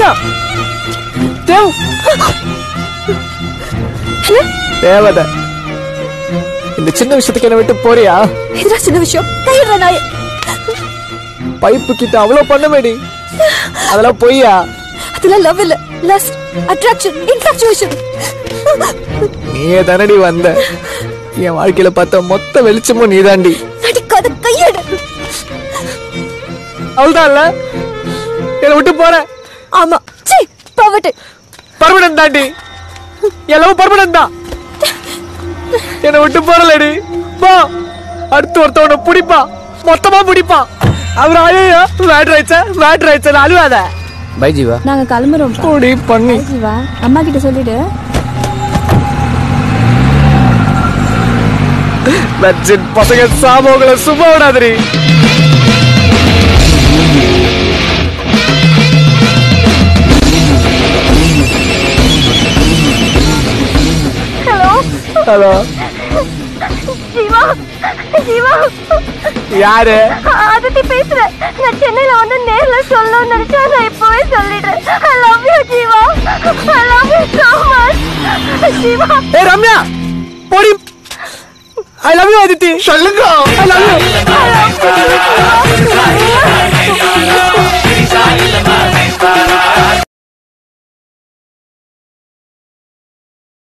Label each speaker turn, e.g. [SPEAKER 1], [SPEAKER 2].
[SPEAKER 1] ரம்யா தேவ் தேவதை இந்த சின்ன விஷயத்துக்கு என்ன விட்டு போறியா
[SPEAKER 2] இதுதான் சின்ன விஷயம் கையிடுற நாய்
[SPEAKER 1] பைப்பு கிட்ட அவ்வளவு பண்ணமேடி அதெல்லாம் பொய்யா
[SPEAKER 2] அதெல்லாம் லவ் இல்ல லஸ்ட் அட்ராக்ஷன் இன்ஃபாக்சுவேஷன்
[SPEAKER 1] நீயே தானடி வந்த என் வாழ்க்கையில பார்த்த மொத்த வெளிச்சமும் நீதாண்டி
[SPEAKER 2] நடிக்காத கையெடு
[SPEAKER 1] அவள்தான் என்னை விட்டு போறேன்
[SPEAKER 2] ஆமா சீ பாவட்டு
[SPEAKER 1] பர்மனன்ட் தாண்டி எல்லாம் பர்மனன்ட் தான் என்னை விட்டு போறலடி வா அடுத்து ஒருத்தவனை பிடிப்பான் மொத்தமா பிடிப்பான் அவர் ஐயோ மேட்ரு ஆயிடுச்சா மேட்ரு ஆயிடுச்சா அழுவாத
[SPEAKER 3] பை ஜீவா
[SPEAKER 2] நாங்க கிளம்புறோம்
[SPEAKER 1] கூடி பண்ணி
[SPEAKER 2] ஜீவா அம்மா கிட்ட சொல்லிடு
[SPEAKER 1] லட்சன் பசங்க சாமோகளை சும்மா விடாதடி
[SPEAKER 2] ஹலோ
[SPEAKER 1] ஹலோ
[SPEAKER 2] ஜீவா ஜீவா
[SPEAKER 1] யாரு
[SPEAKER 2] ஆதித்தி பேசுறேன் நான் சென்னையில வந்து நேர்ல சொல்லணும்னு நினைச்சா நான் இப்பவே சொல்லிடுறேன் I love you Jeeva I love you so much Jeeva
[SPEAKER 1] ஏ ரம்யா போடி ஐ லவ் யூ அதித்தி சொல்லுங்க ஐ லவ் யூ